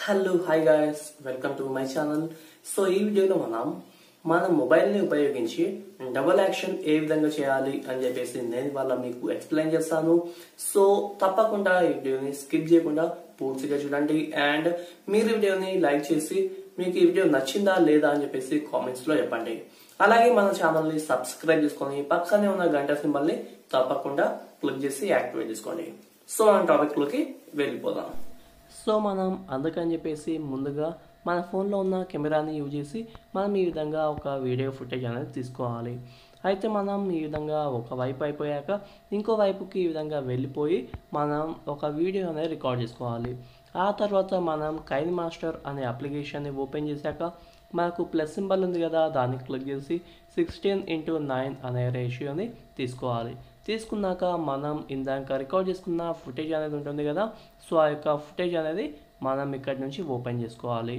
hello hi guys welcome to my channel so ఈ వీడియోలో మనం మన మొబైల్ని ఉపయోగించి డబుల్ యాక్షన్ ఏ విధంగా చేయాలి అని చెప్పేసి నేను ఇవాళ మీకు ఎక్స్ప్లెయిన్ చేస్తాను సో తప్పకుండా ఈ వీడియోని స్కిప్ చేయకుండా పూర్తిగా చూడండి అండ్ మీరు ఈ వీడియోని లైక్ చేసి మీకు ఈ వీడియో నచ్చిందా లేదా అని చెప్పేసి కామెంట్స్ లో చెప్పండి అలాగే మన ఛానల్ ని సబ్స్క్రైబ్ చేసుకొని పక్కనే ఉన్న గంట సింబల్ ని తప్పకుండా క్లిక్ చేసి యాక్టివేట్ చేసుకోండి సో మన టాపిక్ లోకి వెళ్ళిపోదాం సో మనం అందుకని చెప్పేసి ముందుగా మన ఫోన్లో ఉన్న కెమెరాని యూజ్ చేసి మనం ఈ విధంగా ఒక వీడియో ఫుటేజ్ అనేది తీసుకోవాలి అయితే మనం ఈ విధంగా ఒక వైపు అయిపోయాక ఇంకో వైపుకి ఈ విధంగా వెళ్ళిపోయి మనం ఒక వీడియో అనేది రికార్డ్ చేసుకోవాలి ఆ తర్వాత మనం కైన్ మాస్టర్ అనే అప్లికేషన్ని ఓపెన్ చేశాక మనకు ప్లస్ సింబల్ ఉంది కదా దాన్ని క్లిక్ చేసి సిక్స్టీన్ ఇంటూ నైన్ అనే రేషియోని తీసుకోవాలి తీసుకున్నాక మనం ఇందాక రికార్డ్ చేసుకున్న ఫుటేజ్ అనేది ఉంటుంది కదా సో ఆ యొక్క ఫుటేజ్ అనేది మనం ఇక్కడి నుంచి ఓపెన్ చేసుకోవాలి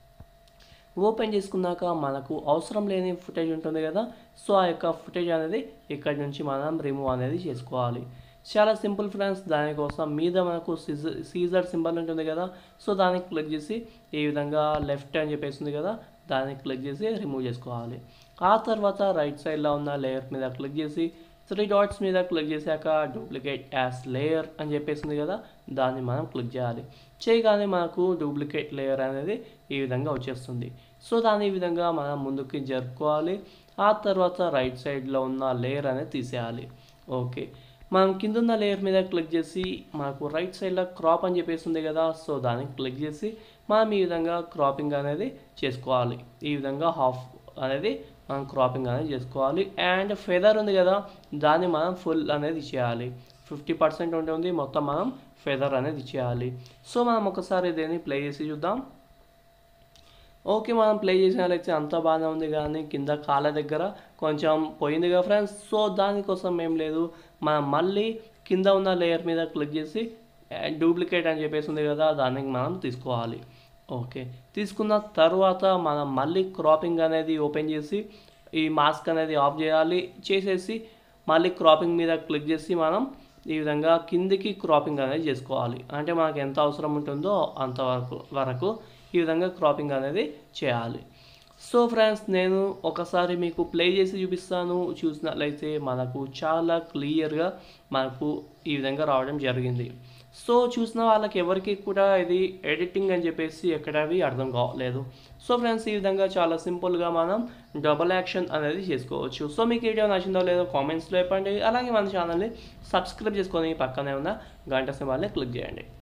ఓపెన్ చేసుకున్నాక మనకు అవసరం లేని ఫుటేజ్ ఉంటుంది కదా సో ఆ యొక్క ఫుటేజ్ అనేది ఇక్కడి నుంచి మనం రిమూవ్ అనేది చేసుకోవాలి చాలా సింపుల్ ఫ్రెండ్స్ దానికోసం మీద మనకు సీజర్ సీజర్ సింబల్ ఉంటుంది కదా సో దానికి క్లిక్ చేసి ఈ విధంగా లెఫ్ట్ అని చెప్పేసి ఉంది కదా దాన్ని క్లిక్ చేసి రిమూవ్ చేసుకోవాలి ఆ తర్వాత రైట్ సైడ్లో ఉన్న లేయర్ మీద క్లిక్ చేసి త్రీ డాట్స్ మీద క్లిక్ చేశాక డూప్లికేట్ యాస్ లేయర్ అని చెప్పేసింది కదా దాన్ని మనం క్లిక్ చేయాలి చేయగానే మనకు డూప్లికేట్ లేయర్ అనేది ఈ విధంగా వచ్చేస్తుంది సో దాని ఈ విధంగా మనం ముందుకి జరుపుకోవాలి ఆ తర్వాత రైట్ సైడ్లో ఉన్న లేయర్ అనేది తీసేయాలి ఓకే మనం కింద ఉన్న లేయర్ మీద క్లిక్ చేసి మనకు రైట్ సైడ్లో క్రాప్ అని చెప్పేసి ఉంది కదా సో దానికి క్లిక్ చేసి మనం ఈ విధంగా క్రాపింగ్ అనేది చేసుకోవాలి ఈ విధంగా హాఫ్ అనేది మనం క్రాపింగ్ అనేది చేసుకోవాలి అండ్ ఫెదర్ ఉంది కదా దాన్ని మనం ఫుల్ అనేది చేయాలి ఫిఫ్టీ పర్సెంట్ ఉంటుంది మొత్తం మనం ఫెదర్ అనేది చేయాలి సో మనం ఒకసారి దీన్ని ప్లే చేసి చూద్దాం ఓకే మనం ప్లే చేసినట్లయితే అంత బాగానే ఉంది కానీ కింద కాళ్ళ దగ్గర కొంచెం పోయింది కదా ఫ్రెండ్స్ సో దానికోసం ఏం లేదు మనం మళ్ళీ కింద ఉన్న లేయర్ మీద క్లిక్ చేసి డూప్లికేట్ అని చెప్పేసి ఉంది కదా దానికి మనం తీసుకోవాలి ఓకే తీసుకున్న తర్వాత మనం మళ్ళీ క్రాపింగ్ అనేది ఓపెన్ చేసి ఈ మాస్క్ అనేది ఆఫ్ చేయాలి చేసేసి మళ్ళీ క్రాపింగ్ మీద క్లిక్ చేసి మనం ఈ విధంగా కిందికి క్రాపింగ్ అనేది చేసుకోవాలి అంటే మనకు ఎంత అవసరం ఉంటుందో అంతవరకు వరకు ఈ విధంగా క్రాపింగ్ అనేది చేయాలి సో ఫ్రెండ్స్ నేను ఒకసారి మీకు ప్లే చేసి చూపిస్తాను చూసినట్లయితే మనకు చాలా క్లియర్గా మనకు ఈ విధంగా రావడం జరిగింది సో చూసిన వాళ్ళకి ఎవరికి కూడా ఇది ఎడిటింగ్ అని చెప్పేసి ఎక్కడవి అర్థం కావట్లేదు సో ఫ్రెండ్స్ ఈ విధంగా చాలా సింపుల్గా మనం డబల్ యాక్షన్ అనేది చేసుకోవచ్చు సో మీకు వీడియో నచ్చిందో లేదో కామెంట్స్లో చెప్పండి అలాగే మన ఛానల్ని సబ్స్క్రైబ్ చేసుకొని పక్కనే ఉన్న గంట సింబల్ని క్లిక్ చేయండి